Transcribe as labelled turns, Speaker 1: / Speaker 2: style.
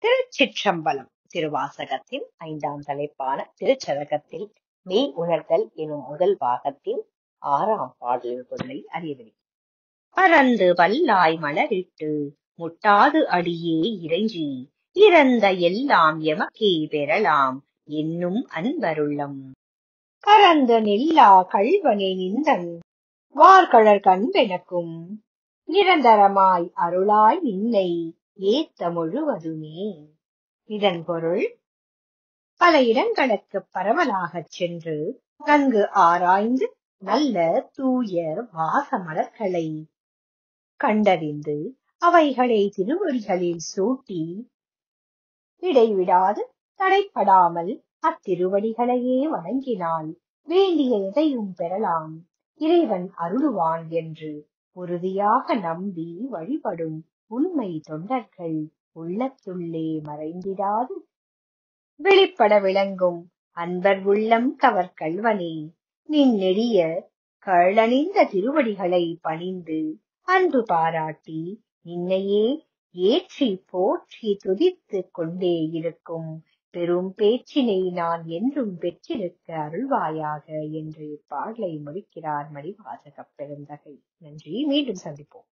Speaker 1: திருச்சிற்றம்பலம் திருவாசகத்தின் ஐந்தாம் தலைப்பான திருச்சதகத்தில் மெய் உணர்தல் எனும் முதல் பாகத்தின் ஆறாம் பாடலின் பொருளை அறியவில்லை பறந்து பல்லாய் மலரிட்டு முட்டாது அடியே இறைஞ்சி இறந்த எல்லாம் எமக்கே பெறலாம் என்னும் அன்பருள்ளம் கரந்த நில்லா கள்வனே நின்றன் வார்கழற் கண்பெனக்கும் நிரந்தரமாய் அருளாய் நின்னை ஏத்த முழுவதுமே இதன் பொருள் பல இடங்களுக்கு பரவலாகச் சென்று நன்கு ஆராய்ந்து நல்ல தூய வாச மலர்களை கண்டறிந்து அவைகளை திருவடிகளில் சூட்டி இடைவிடாது தடைப்படாமல் அத்திருவடிகளையே வணங்கினால் வேண்டிய எதையும் பெறலாம் இறைவன் அருளுவான் என்று உறுதியாக நம்பி வழிபடும் உண்மை தொண்டர்கள் உள்ளத்துள்ளே மறைந்திடாது வெளிப்பட விளங்கும் அன்பர் உள்ளம் கவர் கல்வனே நின் நெடிய கழணிந்த திருவடிகளை பணிந்து அன்பு பாராட்டி நின்னையே ஏற்றி போற்றி துதித்துக் கொண்டே இருக்கும் பெரும் பேச்சினை நான் என்றும் பெற்றிருக்க அருள்வாயாக என்று இப்பாடலை முடிக்கிறார் மணிவாசகப் பெருந்தகை நன்றி மீண்டும் சந்திப்போம்